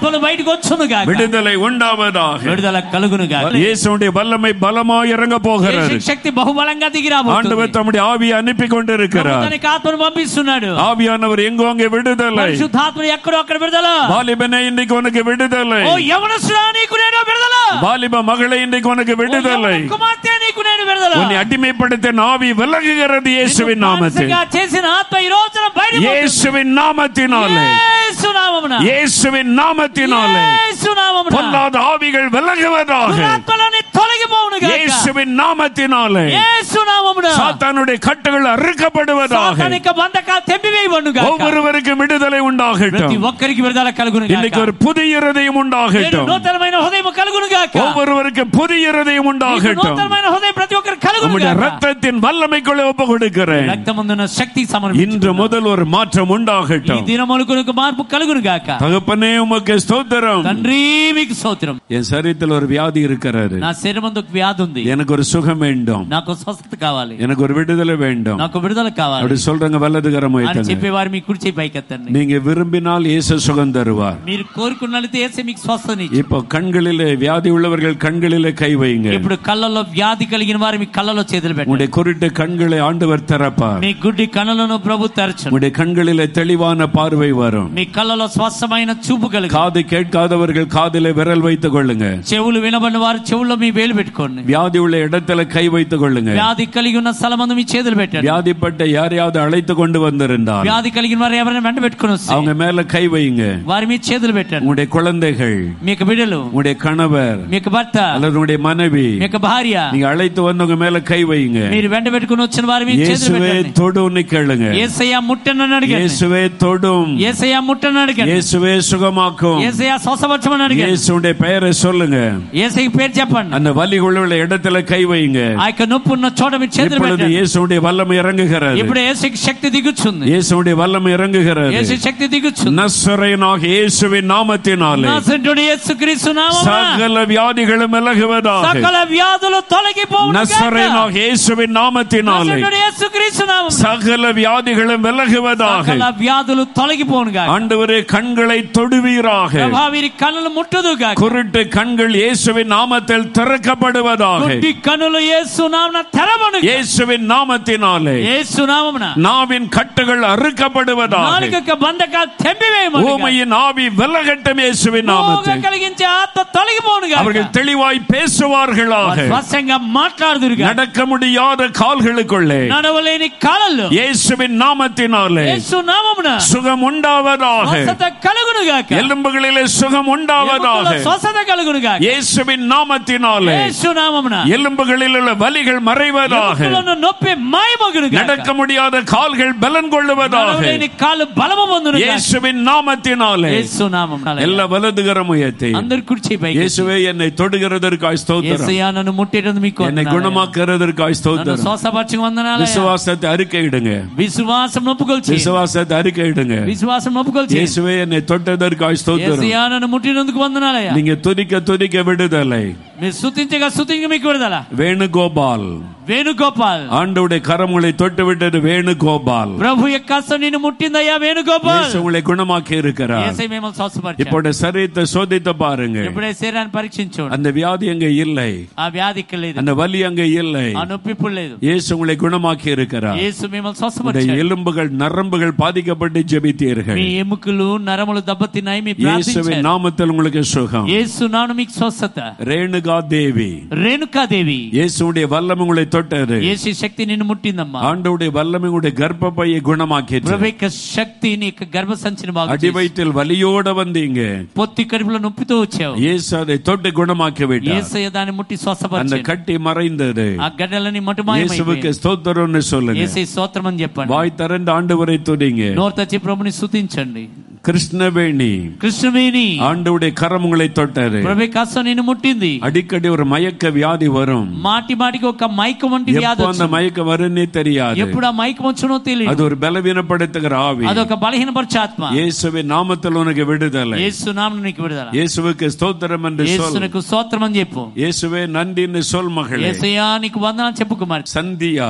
ఆత్మలు బయటకు వచ్చును గాక விடுதலை உண்டாவதாக విడుదల కలుగును గాక இயேசுடைய வல்லமை பலமாய் இறங்க போகிறது యేసు శక్తి బహుబలంగా దిగి రాబోతుంది ஆண்டவர் தம்முடைய ஆவியை அனுப்பி கொண்டிருக்கிறார் తనకి ఆత్మను పంపిస్తున్నాడు ஆவியானவர் எங்கோ அங்கே விடுதலை పరిశుద్ధాత్మడు ఎక్కడో అక్కడ విడుదల வாலிபனே இன்னைக்கு உனக்கு விடுதலை ఓ యవనస్తుడా నీకు నేను విడుదల வாலிப மகளே இன்னைக்கு உனக்கு ఓ விடுதலை యవన కుమార్తె నీకు నేను విడుదల உன்னை அடிமைப்படுத்த ஆவி விலகுகிறது இயேசுவின் நாமத்தில் బానిసగా చేసిన ఆత్మ ఈ రోజున బయట இயேசுவின் நாமத்தினாலே యేసు నామమున இயேசுவின் நாமத்தினாலே యేసు నామమున பொல்லாத ஆவிகள் விலகுவதாக దురాత్మలన్నీ తొలగిపోవును గాక இயேசுவின் நாமத்தினாலே యేసు నామమున சாத்தானுடைய கட்டுகள் அறுக்கப்படுவதாக సాతానిక బంధకాలు తెంపివేయబడును గాక ஒவ்வொருவருக்கும் விடுதலை ప్రతి உண்டாகட்டும் ఒక్కరికి విడుదల కలుగును இன்னைக்கு గాక ஒரு புதிய இருதயம் నేను உண்டாகட்டும் నూతనమైన హృదయం కలుగును గాక ஒவ்வொருவருக்கும் புதிய இருதயம் నీకు உண்டாகட்டும் నూతనమైన హృదయం ప్రతి ఒక్కరికి కలుగును உம்முடைய గాక ரத்தத்தின் வல்லமைக்குள்ளே ஒப்பு கொடுக்கிறேன் రక్తమందున శక్తి సమర్పించు இன்று முதல் ஒரு மாற்றம் ఈ உண்டாகட்டும் దినములకు మార్పు కలుగును గాక தகப்பனே உமக்கு ஸ்தோத்திரம் తండ్రి మీకు స్తోత్రం என் சரீரத்தில் ஒரு வியாதி இருக்கிறாரு నా శరీరం ఒక వ్యాధి ఉంది எனக்கு ஒரு சுகம் வேண்டும் నాకు స్వస్థత కావాలి எனக்கு ஒரு விடுதலை வேண்டும் నాకు విడుదల కావాలి அப்படி சொல்றாங்க வல்லதுகரம் అని வைத்தங்க చెప్పేవారు మీ కుడి చేయి పైకెత్తండి நீங்க விரும்பினால் இயேசு சுகம் தருவார் మీరు కోరుకున్నట్లయితే ఏసే మీకు స్వస్థని இப்போ కண்களிலே வியாதி உள்ளவர்கள் கண்களிலே கை வைங்க ఇప్పుడు కళ్ళలో వ్యాధి కలిగిన వారు మీ కళ్ళలో చేతులు పెట్టండి உங்களுடைய குருட்டு கண்களை ஆண்டவர் திறப்பார் మీ గుడ్డి కళ్ళలను ప్రభు తెరచండి உங்களுடைய கண்களிலே தெளிவான பார்வை வரும் మీ కళ్ళలో స్వస్థమైన చూపు కలిగి காது கேட்காதவர்கள் காதிலே விரல் வைத்துக் கொள்ளுங்க చెవులు వినబడిన వారు చెవుల్లో మీ వేలు పెట్టుకోండి வியாதி உள்ள இடத்துல கை வைத்துக் கொள்ளுங்க వ్యాధి కలిగి ఉన్న స్థలమందు మీ చేతులు పెట్టండి வியாதிப்பட்ட யாரையாவது அழைத்து கொண்டு வந்திருந்தால் వ్యాధి కలిగిన వారు ఎవరైనా వెంట పెట్టుకుని వస్తే அவங்க மேல கை வைங்க వారి మీద చేతులు పెట్టండి உங்களுடைய குழந்தைகள் మీకు బిడ్డలు உங்களுடைய கணவர் మీకు భర్త அல்லது உங்களுடைய மனைவி మీకు భార్య நீங்க அழைத்து வந்தவங்க மேல கை வைங்க మీరు వెంట పెట్టుకుని వచ్చిన వారి మీద చేతులు இயேசுவே పెట్టండి தொடுன்னு கேளுங்க ఏసయ్య ముట్టనని అడిగాను இயேசுவே தொடும் ఏసయ్య ముట్టనని అడిగాను இயேசுவே சுகமாக்கும் ఏసయ్య స్వస్థపరచమని అడిగాను இயேசுடைய பெயரை சொல்லுங்க ఏసయ్య పేరు చెప్పండి அந்த வலி உள்ள இடத்துல கை வைங்க ఆ యొక్క నొప్పి ఉన్న చోట మీరు చేతులు இப்பொழுது పెట్టండి இயேசுடைய வல்லமை இறங்குகிறது ఇప్పుడు ఏసైకి శక్తి దిగుచుంది இயேசுடைய வல்லமை இறங்குகிறது ఏసు శక్తి దిగుచుంది நஸ்ரேனாக இயேசுவின் நாமத்தினாலே నాసంటుడు యేసుక్రీస్తు నామమున சகல வியாதிகளும் விலகுவதாக సకల వ్యాధులు తొలగిపోవును நஸ்ரேனாக இயேசுவின் நாமத்தினாலே నాసంటుడు యేసుక్రీస్తు నామమున சகல வியாதிகளும் விலகுவதாக సకల వ్యాధులు తొలగిపోవును గాక ஆண்டவரே கண்களை தொடுவீராக ప్రభా వీరి కన్నులు ముట్టదు గాక குருட்டு கண்கள் இயேசுவின் நாமத்தில் திறக்கப்படுவதாக గుడ్డి కన్నులు యేసు నామమున తెరవను గాక. இயேசுவின் நாமத்தினாலே యేసు నామమున நாவின் கட்டுகள் அறுக்கப்படுவதாக నాలుక బంధకాలు తెంపివేయమను గాక. ஊமையின் ஆவி விலகட்டும் இயேசுவின் రోగం நாமத்தில் కలిగించే ఆత్మ తొలగిపోను గాక. அவர்கள் தெளிவாய் பேசுவார்களாக స్పష్టంగా మాట్లాడుదురు గాక. நடக்க முடியாத கால்களுக்குள்ளே నడవలేని కాలంలో இயேசுவின் நாமத்தினாலே యేసు నామమున சுகம் உண்டாவதாக స్వస్థత కలుగును గాక எலும்புகளிலே சுகம் உண்டாவதாக ఎముకల స్వస్థత కలుగును గాక இயேசுவின் நாமத்தினாலே యేసు నామమున எலும்புகளில் உள்ள வலிகள் மறைவதாக ఎముకలను నొప్పి మాయమగును గాక நடக்க முடியாத கால்கள் பலன் கொள்ளுவதாக నడవలేని కాలు బలము పొందును గాక இயேசுவின் நாமத்தினாலே యేసు నామమున எல்லா வலதுகரம் உயர்த்தி అందరు కుర్చీ పైకి இயேசுவே என்னை தொடுகிறதற்காய் ஸ்தோத்திரம் యేసయ్యా నన్ను ముట్టేటది మీకు என்னை వందనాలు. குணமாக்குறதற்காய் నన్ను ஸ்தோத்திரம் స్వస్థపరచు వందనాలు விசுவாசத்தை அறிக்கையிடுங்க విశ్వాసం నొప్పుకొల్చి விசுவாசத்தை அறிக்கையிடுங்க విశ్వాసం నొప్పుకొల్చి இயேசுவே என்னை தொட்டதற்காய் ஸ்தோத்திரம் యేసయ్యా నన్ను ముట్టినందుకు వందనాలయ్యా நீங்க துதிக்க துதிக்க விடுதலை మీరు స్తుతించగా స్తుతించగా మీకు విడుదల வேணுகோபால் వేణుగోపాల్ ஆண்டவுடைய கரமுகளை தொட்டு விட்டது வேணுகோபால் ప్రభు యొక్క హస్తం నిన్ను ముట్టిందయ్యా వేణుగోపాల్ இயேசு உங்களை குணமாக்கி இருக்கிறார் ఏసై మిమ్మల్ని స్వస్థపరిచాడు இப்போட சரீரத்தை சோதித்து பாருங்க ఇప్పుడే శరీరాన్ని పరీక్షించు அந்த வியாதி அங்க இல்லை ఆ వ్యాధి ఇక్కడ లేదు அந்த వలి அங்க இல்லை ఆ నొప్పి ఇప్పుడు లేదు இயேசு உங்களை குணமாக்கி இருக்கிறார் యేసు మిమ్మల్ని உங்களுடைய స్వస్థపరిచాడు எலும்புகள் நரம்புகள் பாதிக்கப்பட்டு ஜெபித்தீர்கள் మీ ఎముకలు నరములు దెబ్బతిన్నాయి మీ இயேசுவின் ప్రార్థించారు நாமத்தில் உங்களுக்கு சுகம் యేసు నాను మీకు స్వస్థత ரேணுகா தேவி రేణుకాదేవి இயேசுடைய வல்லமை உங்களை தொட்டது యేసు శక్తి నిన్ను ముట్టిందమ్మా ஆண்டவுடைய வல்லமை உங்களுடைய கர்ப்பப்பையை குணமாக்கிட்டு ప్రభు యొక్క శక్తి నీ యొక్క గర్భ సంచిని బాగు அடி வயிற்றில் வலியோட வந்தீங்க పొత్తి కడుపులో నొప్పితో వచ్చావు இயேசு அதை தொட்டு குணமாக்கி விட்டார் ఏసయ్య దాన్ని ముట్టి அந்த స్వస్థపరిచాడు கட்டி மறைந்தது ఆ గడ్డలని இயேசுவுக்கு మటుమాయమైపోయాయి ஸ்தோத்திரம்னு சொல்லுங்க ఏసై స్తోత్రం అని చెప్పండి வாய் திறந்து ஆண்டவரை துதிங்க నోరు తెచ్చి ప్రభుని స్తుతించండి கிருஷ்ணவேணி కృష్ణవేణి ஆண்டவுடைய கரம் உங்களை தொட்டது ప్రభు కష్టం నిన్ను ముట్టింది அடிக்கடி ஒரு மயக்க வியாதி வரும் మాటి మాటికి ఒక మైకం వంటి వ్యాధి எப்போ அந்த వచ్చింది. மயக்கம் வரும்னே தெரியாது ఎప్పుడు ఆ మైకం వచ్చునో తెలియదు அது ஒரு பலவீனப்படுத்துகிற ஆவி అదొక బలహీనపరిచే ఆత్మ இயேசுவின் நாமத்தில் உனக்கு விடுதலை యేసు నామం నీకు విడుదల இயேசுவுக்கு ஸ்தோத்திரம் என்று சொல் యేసునకు స్తోత్రం అని చెప్పు இயேசுவே நன்றின்னு சொல் மகளே ఏసయ్యా నీకు వందనాలు చెప్పు కుమార్ சந்தியா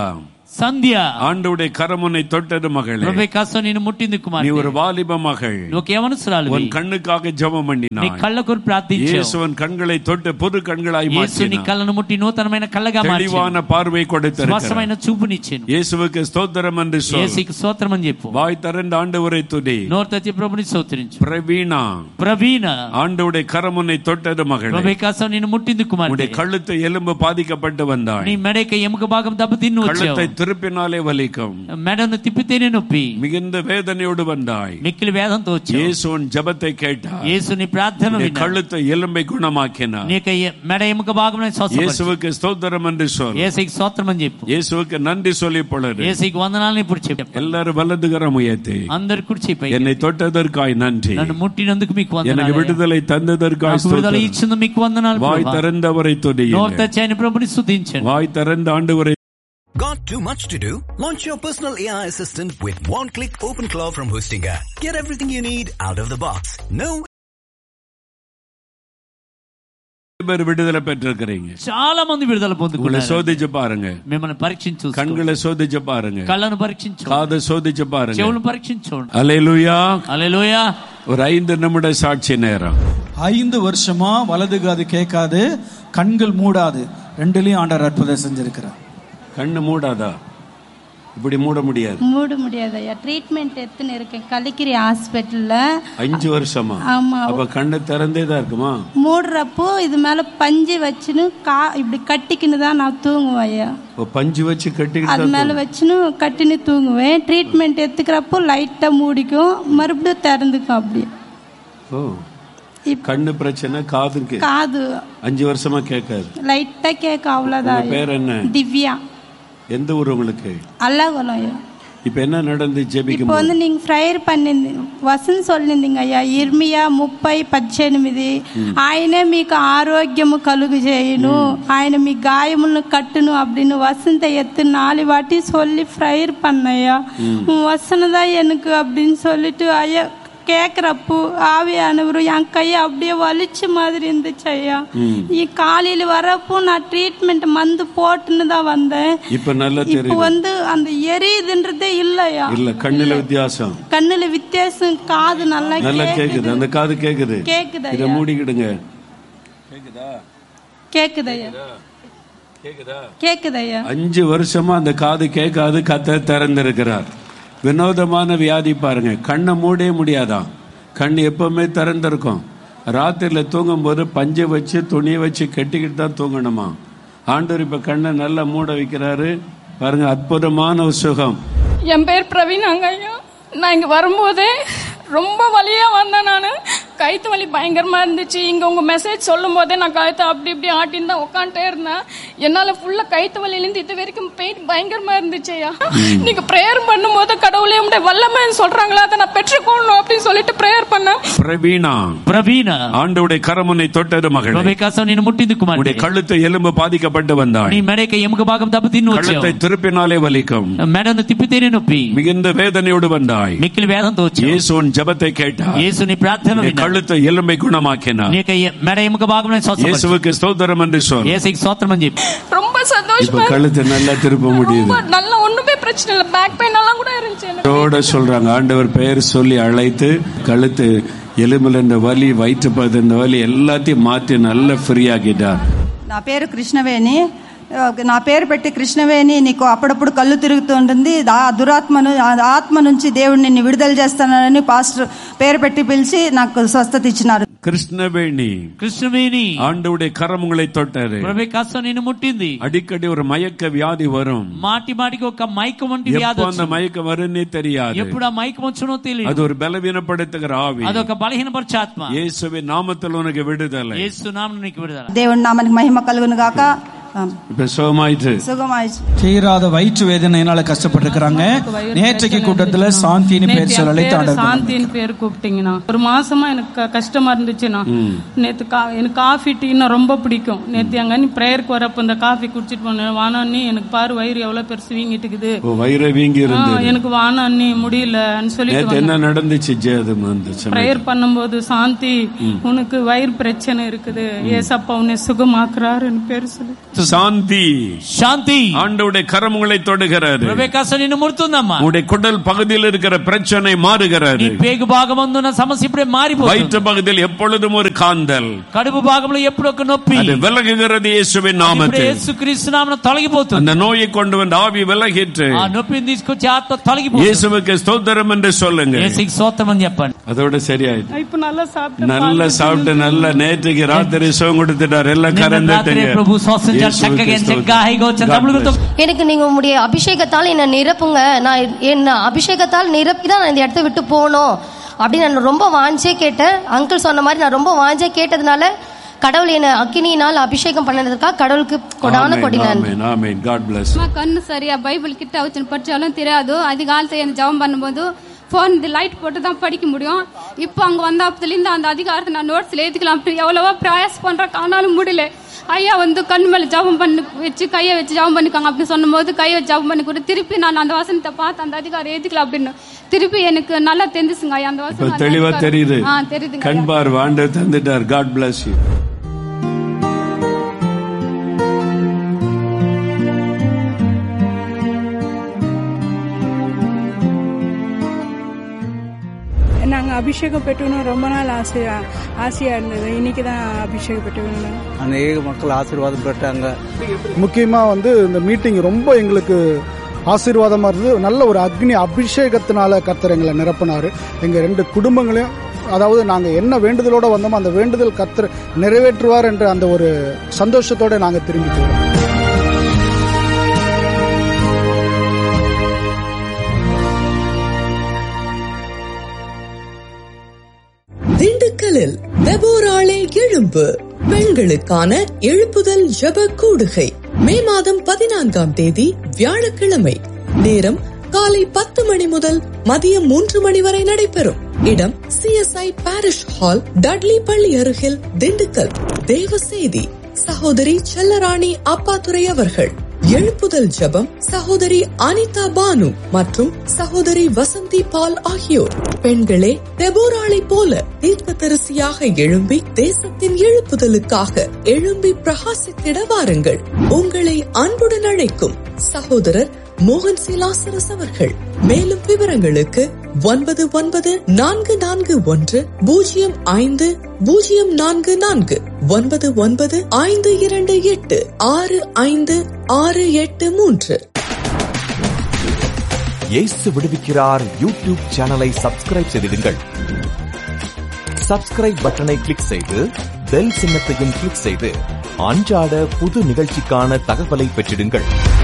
సంధ్య ஆண்டவுடைய கரமுனை தொட்டது மகளே ప్రభు కష్టం నిన్ను ముట్టింది நீ కుమార్ ஒரு வாலிப மகள் నువ్వు కేవనసురాలు உன் கண்ணுக்காக ஜெபம் నీ பண்ணினாய் కళ్ళ కొరకు ప్రార్థించావు இயேசுவன் கண்களை தொட்டு புது கண்களாய் యేసు నీ மாற்றினார் కళ్ళను ముట్టి నూతనమైన కళ్ళగా మార్చి தெளிவான பார்வை கொடுத்திருக்கிறார் స్వస్థమైన చూపునిచ్చాను இயேசுவுக்கு ஸ்தோத்திரம் என்று சொல் యేసుకి స్తోత్రం అని చెప్పు வாய் திறந்த ஆண்டவரை துதி నోరు తెచ్చి ప్రభుని స్తోత్రించు பிரவீணா ప్రవీణ ஆண்டவுடைய கரமுனை தொட்டது மகளே ప్రభు కష్టం నిన్ను ముట్టింది కుమార్ உன்னுடைய கழுத்து எலும்பு பாதிக்கப்பட்டு வந்தாய் నీ మెడక ఎముక భాగం దెబ్బ తిన్ను వచ్చావు கழுத்தை திருப்பினாலே வலிக்கும் మెడను తిప్పితేనే నొప్పి மிகுந்த வேதனையோடு வந்தாய் మిక్కిలి వేదంతో వచ్చావు இயேசு உன் ஜெபத்தை கேட்டார் యేసు నీ ప్రార్థన உன்னுடைய విన్నాడు கழுத்தை எலும்பை குணமாக்கினார் నీ యొక్క ఎ- మెడ ఎముక భాగం స్వస్థపరిచాడు இயேசுவுக்கு ஸ்தோத்திரம் என்று சொல் ఏసైకి స్తోత్రం అని చెప్పు இயேசுவுக்கு நன்றி சொல்லி பொழுது ఏసైకి వందనాలను ఇప్పుడు చెప్పు எல்லாரும் வலதுகரம் உயர்த்தி అందరు కుర్చీపై என்னை தொட்டதற்காய் நன்றி నన్ను ముట్టినందుకు మీకు எனக்கு వందనాలు விடுதலை தந்ததற்காய் నాకు విడుదల ஸ்தோத்திரம். ఇచ్చింది మీకు వందనాలు வாய் ప్రభా. திறந்தவரை నోరు துதியுங்கள் తెచ్చాయని ప్రభుని స్తుతించండి வாய் திறந்த ஆண்டவரை Got too much to do? Launch your personal AI assistant with one-click OpenClaw from Hostinger. Get everything you need out of the box. No பேர் விடுதலை பெற்றிருக்கிறீங்க చాలా మంది విడుదల உங்களை పొందుకున్నారు சோதிச்சு பாருங்க మిమ్మల్ని పరీక్షించు கண்களை சோதிச்சு பாருங்க కళ్ళను పరీక్షించు காதை சோதிச்சு பாருங்க చెవులను పరీక్షించండి அலையிலுயா అలెలుయా ஒரு ஐந்து நிமிட சாட்சி நேரம் ஐந்து வருஷமா வலது காது கேட்காது கண்கள் மூடாது ரெண்டுலயும் ஆண்டவர் அற்புதம் செஞ்சிருக்கிறார் கண்ணு மூடாதா இப்படி மூட முடியாது மூட முடியாது ஐயா ட்ரீட்மெண்ட் எடுத்துன்னு இருக்கேன் கலிக்கிரி ஹாஸ்பிட்டல்ல அஞ்சு வருஷமா ஆமா அப்ப கண்ணு திறந்தே தான் இருக்குமா மூடுறப்போ இது மேல பஞ்சு வச்சுன்னு கா இப்படி கட்டிக்கின்னு தான் நான் தூங்குவேன் ஐயா இப்ப பஞ்சு வச்சு அது கட்டிக்கிட்டு மேல வச்சுன்னு கட்டின்னு தூங்குவேன் ட்ரீட்மெண்ட் எடுத்துக்கிறப்போ லைட்டா மூடிக்கும் மறுபடியும் திறந்துக்கும் அப்படி ஓ இப்ப கண்ணு பிரச்சனை காதுக்கு காது அஞ்சு வருஷமா கேட்காது லைட்டா கேட்க அவ்வளோதான் உங்க பேர் என்ன திவ்யா எந்த ஊர் உங்களுக்கு அல்லாகுளம் ஐயா இப்ப என்ன நடந்து ஜெபிக்கும் இப்போ வந்து நீங்க ఫ్రైర్ పన్నింది వసంత్ సొల్లింది అయ్యా ఇర్మియా ముప్పై పద్దెనిమిది ఆయనే మీకు ఆరోగ్యము కలుగు చేయును ఆయన మీ గాయములను కట్టును அப்படின்னு வசந்த எத்து நாலு வாட்டி சொல்லி ஃப்ரைர் பண்ணையா வசனதா எனக்கு அப்படின்னு சொல்லிட்டு ஐயா கேட்குறப்போ ஆவியானவர் என் கையை அப்படியே வலிச்ச மாதிரி இருந்துச்சு ஐயா இ- காலையில வரப்போ நான் ட்ரீட்மெண்ட் மந்து போட்டுன்னு தான் வந்தேன் இப்ப நல்லா இப்போ தெரியுது வந்து அந்த எரியுதுன்றதே இல்லையா இல்ல கண்ணுல வித்தியாசம் கண்ணுல வித்தியாசம் காது நல்லா நல்லா கேக்குது அந்த காது கேக்குது கேக்குது இத மூடிக்கிடுங்க கேக்குதையா கேக்குதையா அஞ்சு வருஷமா அந்த காது கேட்காது கத்த திறந்திருக்கிறார் வினோதமான வியாதி பாருங்க கண்ணை மூடவே முடியாதாம் கண் எப்பவுமே திறந்திருக்கும் ராத்திரில தூங்கும் போது பஞ்சை வச்சு துணியை வச்சு கட்டிக்கிட்டு தான் தூங்கணுமா ஆண்டவர் இப்ப கண்ணை நல்லா மூட வைக்கிறாரு பாருங்க அற்புதமான ஒரு சுகம் என் பேர் பிரவீனாங்க ஐயா நான் இங்க வரும்போதே ரொம்ப வலியா வந்தேன் நான் கழுத்து வலி பயங்கரமா இருந்துச்சு இங்க உங்க மெசேஜ் சொல்லும் போதே நான் கழுத்தை அப்படி இப்படி ஆட்டின்னு தான் உட்காந்துட்டே இருந்தேன் என்னால ஃபுல்லா கழுத்து வலியிலேருந்து இது வரைக்கும் பெயின் பயங்கரமா இருந்துச்சு ஐயா நீங்க ப்ரேயர் பண்ணும்போது கடவுளே உடைய வல்லமைன்னு சொல்றாங்களா அதை நான் பெற்றுக்கொள்ளணும் அப்படின்னு சொல்லிட்டு ப்ரேயர் பண்ணேன் பிரவீணா ప్రవీణ ஆண்டவுடைய கரமுனை தொட்டது மகள் ప్రభు కష్టం నిన్ను ముట్టింది కుమార్ உடைய கழுத்து எலும்பு பாதிக்கப்பட்டு வந்தாய் నీ మెడక ఎముక భాగం దెబ్బ తిన్ను వచ్చావు கழுத்தை திருப்பினாலே வலிக்கும் మెడను తిప్పితేనే నొప్పి மிகுந்த வேதனையோடு வந்தாய் మిక్కిలి వేదంతో వచ్చావు இயேசு உன் ஜெபத்தை கேட்டார் యేసు నీ ప్రార్థన உன்னுடைய విన్నాడు கழுத்தை எலும்பை குணமாக்கினார் నీ యొక్క ఎ- మెడ ఎముక భాగం స్వస్థపరిచాడు இயேசுவுக்கு ஸ்தோத்திரம் என்று சொல் ఏసైకి స్తోత్రం అని చెప్పి ரொம்ப இப்ப சந்தோஷமா கழுத்தை நல்லா திருப்ப முடியுது ரொம்ப நல்லா ஒண்ணுமே பிரச்சனை இல்லை பேக் பெயின் எல்லாம் கூட இருந்துச்சு எனக்கு இதோட சொல்றாங்க ஆண்டவர் பெயர் சொல்லி அழைத்து கழுத்து எலும்புல இந்த வலி வயிற்று பகுதி இந்த வலி எல்லாத்தையும் மாற்றி நல்லா ஃப்ரீ ஆக்கிட்டார் నా పేరు కృష్ణవేణి ఆ, నా పేరు పెట్టి కృష్ణవేణి నీకు అప్పుడప్పుడు కళ్ళు తిరుగుతుంటుంది ఆ దురాత్మను ఆ ఆత్మ నుంచి దేవుడు నిన్ను విడుదల చేస్తానని పాస్టర్ పేరు పెట్టి పిలిచి నాకు స్వస్థత ఇచ్చినారు கிருஷ்ணவேணி కృష్ణవేణి ஆண்டவுடைய கரம் உங்களை தொட்டாரு ప్రభు కష్టం నిన్ను ముట్టింది அடிக்கடி ஒரு மயக்க வியாதி வரும் మాటి మాటికి ఒక మైకం వంటి వ్యాధి எப்போ அந்த వచ్చింది. மயக்கம் வரும்னே தெரியாது ఎప్పుడు ఆ మైకం వచ్చునో తెలియదు அது ஒரு பலவீனப்படுத்துகிற ஆவி అదొక బలహీనపరిచే ఆత్మ இயேசுவின் நாமத்தில் உனக்கு விடுதலை యేసు నామం నీకు విడుదల దేవుడి నామానికి మహిమ కలుగును గాక ఆ, இப்ப சுகமாயிட்டு సుఖమాయిచ్చు தீராத வயிற்று வேதனையினால கஷ்டப்பட்டிருக்கிறாங்க நேற்றைக்கு கூட்டத்துல சாந்தின்னு பேர் நேத்து சொல்லி என் பேரு ஆண்டவர் சாந்தின்னு பேர் கூப்பிட்டீங்கண்ணா ஒரு மாசமா எனக்கு க- கஷ்டமா இருந்துச்சுண்ணா நேத்து கா எனக்கு காஃபி டீனா ரொம்ப பிடிக்கும் நேத்து அங்க நீ பிரேயருக்கு வரப்ப இந்த காஃபி குடிச்சிட்டு போனேன் வானா நீ எனக்கு பாரு வயிறு எவ்வளவு பெருசு வீங்கிட்டு இருக்குது ஓ, வயிறு வீங்கி ஆ, இருந்தது எனக்கு வானா நீ முடியலன்னு சொல்லிட்டு நேத்து என்ன நடந்துச்சு ஜெயதும் அந்த சமயம் ப்ரேயர் பண்ணும்போது சாந்தி உனக்கு வயிறு பிரச்சனை இருக்குது ஏசப்பா உன்னை சுகமாக்குறாருன்னு பேர் சொல்லி ముడుతుంది சாந்தி శాంతి ஆண்டவுடைய கரம் உங்களை தொடுகிறாரு ప్రభేకాస నిన్ను ముడుతుందమ్మా உங்களுடைய குடல் பகுதியில் இருக்கிற பிரச்சனை నీ மாறுகிறாரு పేగు భాగమందున్న సమస్య ఇప్పుడే మారిపోతుంది வயிற்று பகுதியில் எப்பொழுதும் ஒரு காந்தல் కడుపు భాగంలో ఎప్పుడు ఒక నొప్పి அது விலகுகிறது இயேசுவின் ఇప్పుడు நாமத்தில் యేసుక్రీస్తు నామమున తొలగిపోతుంది அந்த நோயை கொண்டு வந்த ஆவி விலகிட்டு ఆ నొప్పిని తీసుకొచ్చి ఆత్మ తొలగిపోతుంది இயேசுவுக்கு ஸ்தோத்திரம் என்று சொல்லுங்க యేసుకి స్తోత్రం అని చెప్పండి அதோட சரியாயிட்டு இப்ப நல்லா சாப்பிட்டு நல்ல சாப்பிட்டு நல்ல நேற்றுக்கு ராத்திரி சுகம் கொடுத்துட்டார் எல்லாம் నిన్న రాత్రి கறந்துட்டீங்க ప్రభు స్వస్థించాడు చక్కగా இயேசுவுக்கு చక్కగా హాయిగా వచ్చారు God డబ్బులు bless. எனக்கு நீங்க உங்களுடைய அபிஷேகத்தால் என்ன நிரப்புங்க நான் என்ன அபிஷேகத்தால் நிரப்பி தான் நான் இந்த இடத்த விட்டு போகணும் அப்படின்னு நான் ரொம்ப வாஞ்சே கேட்டேன் அங்கிள் சொன்ன மாதிரி நான் ரொம்ப வாஞ்சே கேட்டதுனால கடவுள் என்ன அக்கினியினால் அபிஷேகம் பண்ணதுக்காக கடவுளுக்கு கொடான Amen, கொடி நான் amen, amen. God bless. அம்மா கண்ணு சரியா பைபிள் கிட்ட வச்சு படிச்சாலும் தெரியாது அதிகாலத்தை எனக்கு ஜெபம் பண்ணும்போது ஃபோன் இந்த லைட் போட்டு தான் படிக்க முடியும் இப்போ அங்கே வந்தப்பத்துலேருந்து அந்த அதிகாரத்தை நான் நோட்ஸில் ஏற்றுக்கலாம் அப்படி எவ்வளவோ பிரயாஸ் பண்ணுறேன் ஆனாலும் முடியல ஐயா வந்து கண் மேலே ஜபம் பண்ணி வச்சு கையை வச்சு ஜபம் பண்ணிக்காங்க அப்படின்னு சொன்னும்போது கையை வச்சு ஜபம் பண்ணி கூட திருப்பி நான் அந்த வசனத்தை பார்த்து அந்த அதிகாரம் ஏற்றுக்கலாம் அப்படின்னு திருப்பி எனக்கு நல்லா தெரிஞ்சுச்சுங்க ஐயா அந்த இப்ப வசனம் அந்த தெளிவா அதிகாரம். தெரியுது ஆ தெரியுதுங்க கண் ஐயா. பார்வை ஆண்டவர் தந்துட்டார் காட் பிளஸ் யூ நாங்கள் அபிஷேகம் பெற்றுக்கணும் ரொம்ப நாள் ஆசையா ஆசையாக இருந்தது இன்னைக்கு தான் அபிஷேகம் பெற்றுக்கணும் அநேக மக்கள் ஆசீர்வாதம் பெற்றாங்க முக்கியமா வந்து இந்த மீட்டிங் ரொம்ப எங்களுக்கு ஆசீர்வாதமா இருந்தது நல்ல ஒரு அக்னி அபிஷேகத்தினால கர்த்தர் எங்களை நிரப்பினாரு எங்க ரெண்டு குடும்பங்களையும் அதாவது நாங்க என்ன வேண்டுதலோட வந்தோமோ அந்த வேண்டுதல் கர்த்தர் நிறைவேற்றுவார் என்ற அந்த ஒரு சந்தோஷத்தோட நாங்க திரும்பிக்கிறோம் திண்டுக்கல்லில் வெபோராளே எழும்பு பெண்களுக்கான எழுப்புதல் ஜெப கூடுகை மே மாதம் பதினான்காம் தேதி வியாழக்கிழமை நேரம் காலை பத்து மணி முதல் மதியம் மூன்று மணி வரை நடைபெறும் இடம் சிஎஸ்ஐ பாரிஷ் ஹால் டட்லி பள்ளி அருகில் திண்டுக்கல் தேவ செய்தி சகோதரி செல்லராணி அப்பாத்துரை அவர்கள் எழுப்புதல் ஜெபம் சகோதரி அனிதா பானு மற்றும் சகோதரி வசந்தி பால் ஆகியோர் பெண்களே தெபோராளை போல தீர்க்கதரிசியாக எழும்பி தேசத்தின் எழுப்புதலுக்காக எழும்பி பிரகாசித்திட வாருங்கள் உங்களை அன்புடன் அழைக்கும் சகோதரர் மோகன் சிலாசரஸ் அவர்கள் மேலும் விவரங்களுக்கு ஒன்பது ஒன்பது நான்கு நான்கு ஒன்று பூஜ்ஜியம் ஐந்து பூஜ்ஜியம் நான்கு நான்கு ஒன்பது ஒன்பது ஐந்து இரண்டு எட்டு ஆறு ஐந்து ஆறு எட்டு மூன்று இயேசு விடுவிக்கிறார் யூடியூப் சேனலை சப்ஸ்கிரைப் செய்திடுங்கள் சப்ஸ்கிரைப் பட்டனை கிளிக் செய்து பெல் சின்னத்தையும் கிளிக் செய்து அன்றாட புது நிகழ்ச்சிக்கான தகவலை பெற்றிடுங்கள்